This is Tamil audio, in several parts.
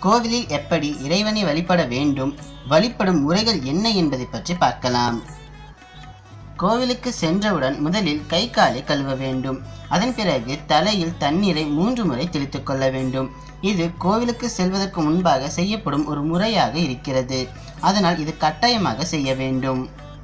கோவிலில் எப்படி இறைவனை வழிபட வேண்டும் வழிபடும் முறைகள் என்ன என்பதை பற்றி பார்க்கலாம் கோவிலுக்கு சென்றவுடன் முதலில் கை காலை கழுவ வேண்டும் அதன் பிறகு தலையில் தண்ணீரை மூன்று முறை தெளித்துக் கொள்ள வேண்டும் இது கோவிலுக்கு செல்வதற்கு முன்பாக செய்யப்படும் ஒரு முறையாக இருக்கிறது அதனால் இது கட்டாயமாக செய்ய வேண்டும்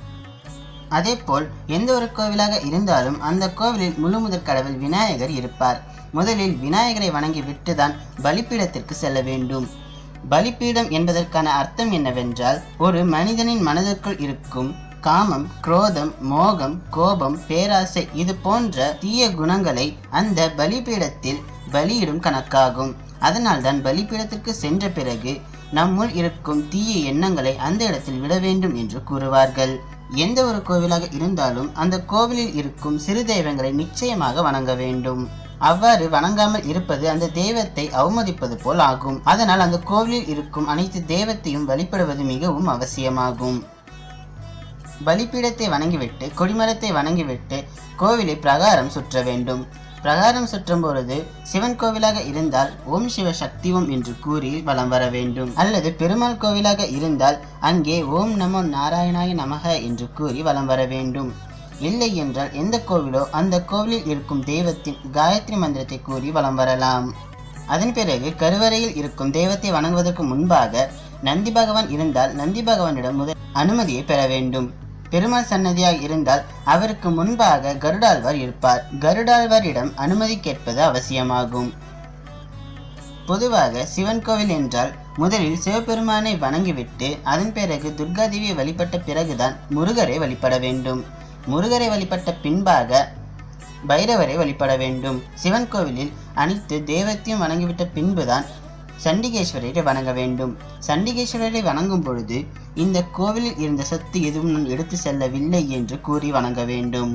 அதேபோல் எந்த ஒரு கோவிலாக இருந்தாலும் அந்த கோவிலில் முழு முதற் கடவுள் விநாயகர் இருப்பார் முதலில் விநாயகரை வணங்கி விட்டுதான் பலிப்பீடத்திற்கு செல்ல வேண்டும் பலிப்பீடம் என்பதற்கான அர்த்தம் என்னவென்றால் ஒரு மனிதனின் மனதிற்குள் இருக்கும் காமம் குரோதம் மோகம் கோபம் பேராசை இது போன்ற தீய குணங்களை அந்த பலிபீடத்தில் பலியிடும் கணக்காகும் அதனால்தான் பலிபீடத்திற்கு சென்ற பிறகு நம்முள் இருக்கும் தீய எண்ணங்களை அந்த இடத்தில் விட வேண்டும் என்று கூறுவார்கள் எந்த ஒரு கோவிலாக இருந்தாலும் அந்த கோவிலில் இருக்கும் சிறு தெய்வங்களை நிச்சயமாக வணங்க வேண்டும் அவ்வாறு வணங்காமல் இருப்பது அந்த தெய்வத்தை அவமதிப்பது போல் ஆகும் அதனால் அந்த கோவிலில் இருக்கும் அனைத்து தெய்வத்தையும் வழிபடுவது மிகவும் அவசியமாகும் பலிப்பீடத்தை வணங்கிவிட்டு கொடிமரத்தை வணங்கிவிட்டு கோவிலை பிரகாரம் சுற்ற வேண்டும் பிரகாரம் சுற்றும் பொழுது சிவன் கோவிலாக இருந்தால் ஓம் சிவ சக்தி ஓம் என்று கூறி வலம் வர வேண்டும் அல்லது பெருமாள் கோவிலாக இருந்தால் அங்கே ஓம் நமோ நாராயணாய நமக என்று கூறி வலம் வர வேண்டும் இல்லை என்றால் எந்த கோவிலோ அந்த கோவிலில் இருக்கும் தெய்வத்தின் காயத்ரி மந்திரத்தை கூறி வலம் வரலாம் அதன் பிறகு கருவறையில் இருக்கும் தெய்வத்தை வணங்குவதற்கு முன்பாக நந்தி பகவான் இருந்தால் நந்தி பகவானிடம் முதல் அனுமதியை பெற வேண்டும் பெருமாள் சன்னதியாக இருந்தால் அவருக்கு முன்பாக கருடாழ்வார் இருப்பார் கருடாழ்வாரிடம் அனுமதி கேட்பது அவசியமாகும் பொதுவாக சிவன் கோவில் என்றால் முதலில் சிவபெருமானை வணங்கிவிட்டு அதன் பிறகு துர்காதேவியை வழிபட்ட பிறகுதான் முருகரை வழிபட வேண்டும் முருகரை வழிபட்ட பின்பாக பைரவரை வழிபட வேண்டும் சிவன் கோவிலில் அனைத்து தெய்வத்தையும் வணங்கிவிட்ட பின்புதான் சண்டிகேஸ்வரரை வணங்க வேண்டும் சண்டிகேஸ்வரரை வணங்கும் பொழுது இந்த கோவிலில் இருந்த சத்து எதுவும் நான் எடுத்து செல்லவில்லை என்று கூறி வணங்க வேண்டும்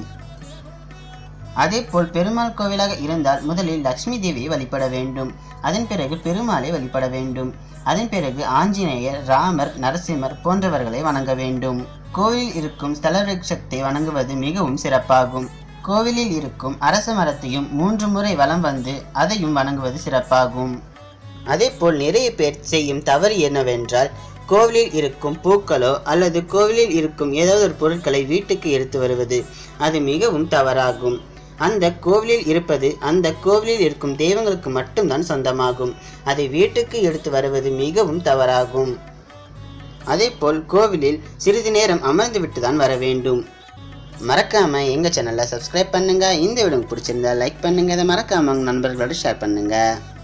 அதேபோல் பெருமாள் கோவிலாக இருந்தால் முதலில் லக்ஷ்மி தேவியை வழிபட வேண்டும் அதன் பிறகு பெருமாளை வழிபட வேண்டும் அதன் பிறகு ஆஞ்சநேயர் ராமர் நரசிம்மர் போன்றவர்களை வணங்க வேண்டும் கோவிலில் இருக்கும் ஸ்தல விருட்சத்தை வணங்குவது மிகவும் சிறப்பாகும் கோவிலில் இருக்கும் அரச மரத்தையும் மூன்று முறை வலம் வந்து அதையும் வணங்குவது சிறப்பாகும் அதேபோல் நிறைய பேர் செய்யும் தவறு என்னவென்றால் கோவிலில் இருக்கும் பூக்களோ அல்லது கோவிலில் இருக்கும் ஏதாவது ஒரு பொருட்களை வீட்டுக்கு எடுத்து வருவது அது மிகவும் தவறாகும் அந்த கோவிலில் இருப்பது அந்த கோவிலில் இருக்கும் தெய்வங்களுக்கு மட்டும்தான் சொந்தமாகும் அதை வீட்டுக்கு எடுத்து வருவது மிகவும் தவறாகும் அதேபோல் கோவிலில் சிறிது நேரம் அமர்ந்து விட்டு தான் வர வேண்டும் மறக்காம எங்க சேனலை சப்ஸ்கிரைப் பண்ணுங்க இந்த வீடியோ பிடிச்சிருந்தா லைக் பண்ணுங்க இதை மறக்காம உங்க நண்பர்களோட ஷேர் பண்ணுங்க